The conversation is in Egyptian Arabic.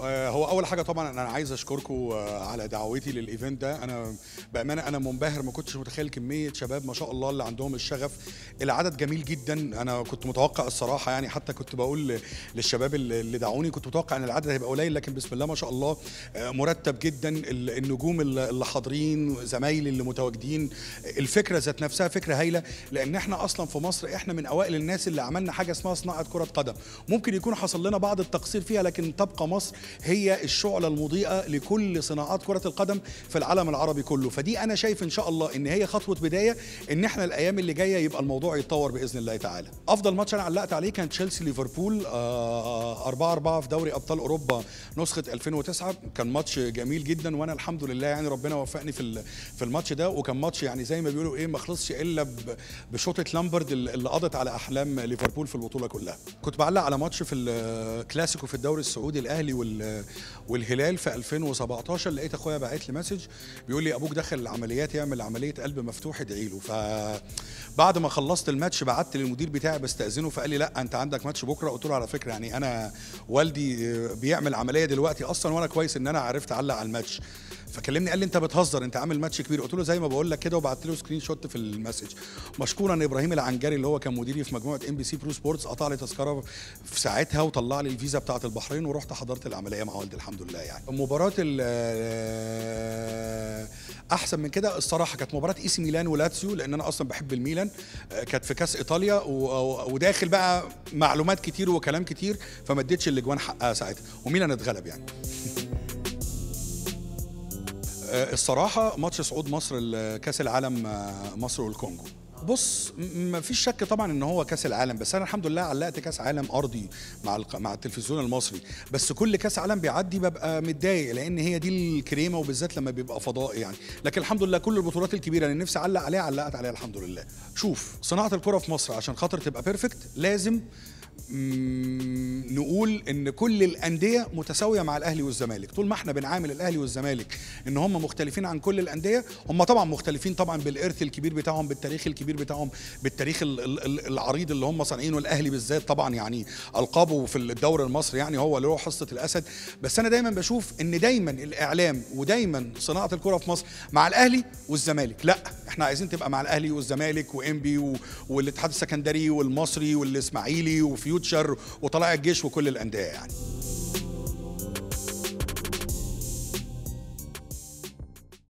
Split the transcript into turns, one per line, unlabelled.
آه، هو اول حاجه طبعا انا عايز اشكركم آه، على دعوتي للايفنت ده انا بامانه انا منبهر ما كنتش متخيل كميه شباب ما شاء الله اللي عندهم الشغف العدد جميل جدا انا كنت متوقع الصراحه يعني حتى كنت بقول ل- للشباب اللي اللي دعوني كنت متوقع ان العدد هيبقى قليل لكن بسم الله ما شاء الله آه، مرتب جدا ال- النجوم اللي اللي حاضرين زمايلي اللي متواجدين الفكره ذات نفسها فكره هايله لان احنا اصلا في مصر احنا من اوائل الناس اللي عملنا حاجه اسمها صناعه كره قدم ممكن يكون حصل لنا بعض التقصير فيها لكن تبقى مصر هي الشعله المضيئه لكل صناعات كره القدم في العالم العربي كله فدي انا شايف ان شاء الله ان هي خطوه بدايه ان احنا الايام اللي جايه يبقى الموضوع يتطور باذن الله تعالى افضل ماتش انا علقت عليه كان تشيلسي ليفربول 4 4 في دوري ابطال اوروبا نسخه 2009 كان ماتش جميل جدا وانا الحمد لله يعني ربنا وفقني في ال- في الماتش ده وكان ماتش يعني زي ما بيقولوا ايه ما خلصش الا ب- بشوطه لامبرد اللي قضت على احلام ليفربول في البطوله كلها كنت بعلق على ماتش في الكلاسيكو في الدوري السعودي الاهلي وال- والهلال في 2017 لقيت اخويا باعت لي مسج بيقول لي ابوك دخل العمليات يعمل عمليه قلب مفتوح ادعي له فبعد ما خلصت الماتش بعت للمدير بتاعي بستاذنه فقال لي لا انت عندك ماتش بكره قلت له على فكره يعني انا والدي بيعمل عمليه دلوقتي اصلا وانا كويس ان انا عرفت اعلق على الماتش فكلمني قال لي انت بتهزر انت عامل ماتش كبير قلت له زي ما بقول لك كده وبعت له سكرين شوت في المسج مشكورا ابراهيم العنجري اللي هو كان مديري في مجموعه ام بي سي برو سبورتس قطع لي تذكره في ساعتها وطلع لي الفيزا بتاعه البحرين ورحت حضرت العمليه مع والدي الحمد لله يعني مباراه ال- احسن من كده الصراحه كانت مباراه اي سي ميلان ولاتسيو لان انا اصلا بحب الميلان آه، كانت في كاس ايطاليا و- و- وداخل بقى معلومات كتير وكلام كتير فما اديتش الاجوان حقها ساعتها وميلان اتغلب يعني آه، الصراحة ماتش صعود مصر لكأس العالم آه، مصر والكونجو بص ما فيش شك طبعا ان هو كاس العالم بس انا الحمد لله علقت كاس عالم ارضي مع الق- مع التلفزيون المصري بس كل كاس عالم بيعدي ببقى متضايق لان هي دي الكريمه وبالذات لما بيبقى فضائي يعني لكن الحمد لله كل البطولات الكبيره اللي نفسي اعلق عليها علقت عليها الحمد لله شوف صناعه الكره في مصر عشان خاطر تبقى بيرفكت لازم مم، نقول ان كل الانديه متساويه مع الاهلي والزمالك طول ما احنا بنعامل الاهلي والزمالك ان هم مختلفين عن كل الانديه هم طبعا مختلفين طبعا بالارث الكبير بتاعهم بالتاريخ الكبير بتاعهم بالتاريخ ال- ال- ال- العريض اللي هم صانعينه الاهلي بالذات طبعا يعني القابه في الدوري المصري يعني هو اللي هو حصه الاسد بس انا دايما بشوف ان دايما الاعلام ودايما صناعه الكره في مصر مع الاهلي والزمالك لا احنا عايزين تبقى مع الاهلي والزمالك وانبي و- والاتحاد السكندري والمصري والاسماعيلي وفيوتشر وطلائع الجيش وكل الانديه يعني